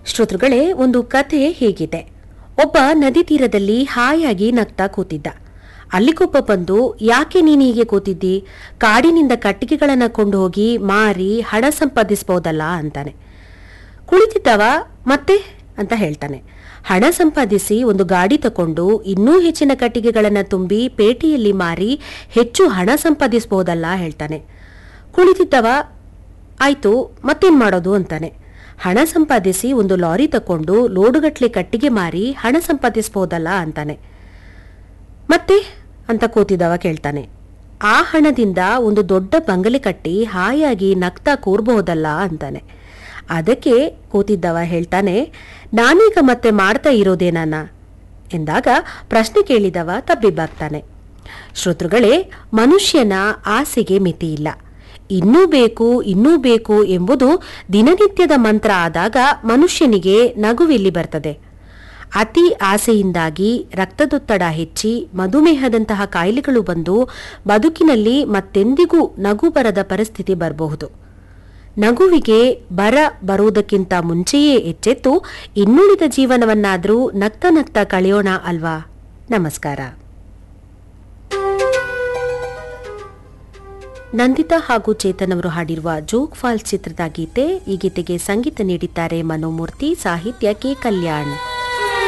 ಶ್ರೋತೃಗಳೇ ಒಂದು ಕಥೆ ಹೀಗಿದೆ ಒಬ್ಬ ನದಿ ತೀರದಲ್ಲಿ ಹಾಯಾಗಿ ನಗ್ತಾ ಕೂತಿದ್ದ ಅಲ್ಲಿಗೊಬ್ಬ ಬಂದು ಯಾಕೆ ನೀನು ಹೀಗೆ ಕೂತಿದ್ದಿ ಕಾಡಿನಿಂದ ಕಟ್ಟಿಗೆಗಳನ್ನ ಕೊಂಡು ಹೋಗಿ ಮಾರಿ ಹಣ ಸಂಪಾದಿಸಬಹುದಲ್ಲ ಅಂತಾನೆ ಕುಳಿತಿದ್ದವ ಮತ್ತೆ ಅಂತ ಹೇಳ್ತಾನೆ ಹಣ ಸಂಪಾದಿಸಿ ಒಂದು ಗಾಡಿ ತಕೊಂಡು ಇನ್ನೂ ಹೆಚ್ಚಿನ ಕಟ್ಟಿಗೆಗಳನ್ನ ತುಂಬಿ ಪೇಟೆಯಲ್ಲಿ ಮಾರಿ ಹೆಚ್ಚು ಹಣ ಸಂಪಾದಿಸಬಹುದಲ್ಲ ಹೇಳ್ತಾನೆ ಕುಳಿತಿದ್ದವ ಆಯ್ತು ಮತ್ತೇನ್ ಮಾಡೋದು ಅಂತಾನೆ ಹಣ ಸಂಪಾದಿಸಿ ಒಂದು ಲಾರಿ ತಕೊಂಡು ಲೋಡುಗಟ್ಲೆ ಕಟ್ಟಿಗೆ ಮಾರಿ ಹಣ ಸಂಪಾದಿಸಬಹುದಲ್ಲ ಅಂತಾನೆ ಮತ್ತೆ ಅಂತ ಕೂತಿದ್ದವ ಕೇಳ್ತಾನೆ ಆ ಹಣದಿಂದ ಒಂದು ದೊಡ್ಡ ಬಂಗಲೆ ಕಟ್ಟಿ ಹಾಯಾಗಿ ನಗ್ತಾ ಕೂರ್ಬಹುದಲ್ಲ ಅಂತಾನೆ ಅದಕ್ಕೆ ಕೂತಿದ್ದವ ಹೇಳ್ತಾನೆ ನಾನೀಗ ಮತ್ತೆ ಮಾಡ್ತಾ ಇರೋದೇನಾನ ಎಂದಾಗ ಪ್ರಶ್ನೆ ಕೇಳಿದವ ತಬ್ಬಿಬ್ಬಾಗ್ತಾನೆ ಶ್ರೋತೃಗಳೇ ಮನುಷ್ಯನ ಆಸೆಗೆ ಮಿತಿ ಇಲ್ಲ ಇನ್ನೂ ಬೇಕು ಇನ್ನೂ ಬೇಕು ಎಂಬುದು ದಿನನಿತ್ಯದ ಮಂತ್ರ ಆದಾಗ ಮನುಷ್ಯನಿಗೆ ನಗುವಿಲ್ಲಿ ಬರ್ತದೆ ಅತಿ ಆಸೆಯಿಂದಾಗಿ ರಕ್ತದೊತ್ತಡ ಹೆಚ್ಚಿ ಮಧುಮೇಹದಂತಹ ಕಾಯಿಲೆಗಳು ಬಂದು ಬದುಕಿನಲ್ಲಿ ಮತ್ತೆಂದಿಗೂ ನಗು ಬರದ ಪರಿಸ್ಥಿತಿ ಬರಬಹುದು ನಗುವಿಗೆ ಬರ ಬರುವುದಕ್ಕಿಂತ ಮುಂಚೆಯೇ ಎಚ್ಚೆತ್ತು ಇನ್ನುಳಿದ ಜೀವನವನ್ನಾದರೂ ನಗ್ತ ನಗ್ತ ಕಳೆಯೋಣ ಅಲ್ವಾ ನಮಸ್ಕಾರ ನಂದಿತಾ ಹಾಗೂ ಚೇತನ್ ಅವರು ಹಾಡಿರುವ ಜೋಗ್ ಫಾಲ್ಸ್ ಚಿತ್ರದ ಗೀತೆ ಈ ಗೀತೆಗೆ ಸಂಗೀತ ನೀಡಿದ್ದಾರೆ ಮನೋಮೂರ್ತಿ ಸಾಹಿತ್ಯ ಕೆ ಕಲ್ಯಾಣ್